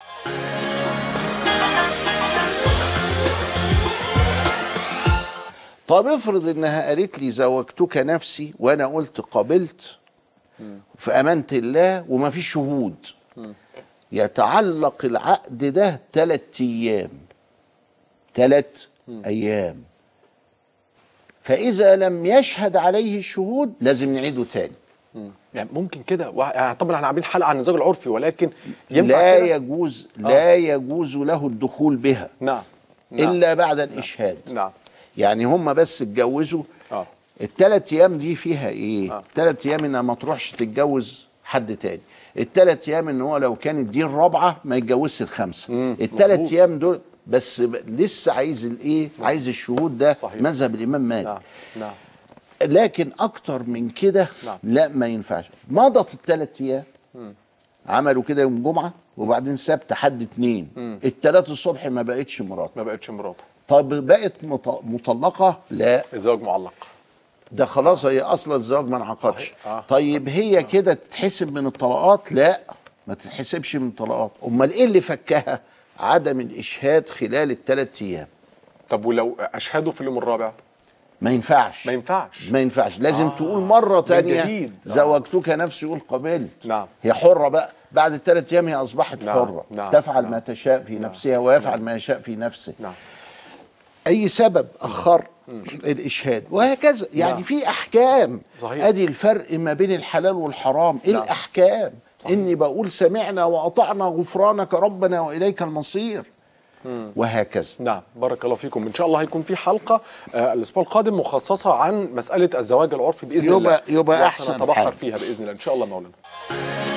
طب افرض انها قالت لي زوجتك نفسي وانا قلت قبلت في امانه الله وما فيش شهود يتعلق العقد ده ثلاث ايام ثلاث ايام فاذا لم يشهد عليه الشهود لازم نعيده تاني يعني ممكن كده وا- يعني طبعا احنا عاملين حلقه عن الزواج العرفي ولكن ينفع لا كده؟ يجوز لا يجوز له الدخول بها نعم نعم الا بعد الاشهاد نعم يعني هم بس اتجوزوا اه الثلاث ايام دي فيها ايه؟ آه. الثلاث ايام انها ما تروحش تتجوز حد تاني الثلاث ايام ان هو لو كانت دي الرابعه ما يتجوزش الخمسه مم، الثلاث مظبوط. ايام دول بس ب- لسه عايز الايه؟ عايز الشهود ده صحيح. مذهب الامام مالك نعم نعم لكن اكتر من كده نعم. لا ما ينفعش مضت الثلاث ايام عملوا كده يوم جمعه وبعدين سبت حد اتنين الثلاث الصبح ما بقتش مراته ما بقتش مراته طب بقت مط- مطلقه لا الزواج معلق ده خلاص هي اصلا الزواج ما انعقدش صحيح. آه. طيب هي كده تتحسب من الطلاقات لا ما تتحسبش من الطلاقات امال ايه اللي فكها عدم الاشهاد خلال الثلاث ايام طب ولو اشهدوا في اليوم الرابع ما ينفعش ما ينفعش ما ينفعش لازم آه. تقول مره تانية جديد. آه. زوجتك نفسي يقول قبلت نعم. هي حره بقى بعد الثلاث ايام هي اصبحت نعم. حره نعم. تفعل نعم. ما تشاء في نفسها ويفعل ما يشاء في نفسه نعم اي سبب اخر الاشهاد وهكذا يعني نعم. في احكام صحيح. ادي الفرق ما بين الحلال والحرام ايه نعم. الاحكام اني بقول سمعنا واطعنا غفرانك ربنا واليك المصير وهكذا نعم بارك الله فيكم ان شاء الله هيكون في حلقه آه الاسبوع القادم مخصصه عن مساله الزواج العرفي باذن يبقى- الله يبقى أحسن نتبحر حال. فيها باذن الله ان شاء الله مولانا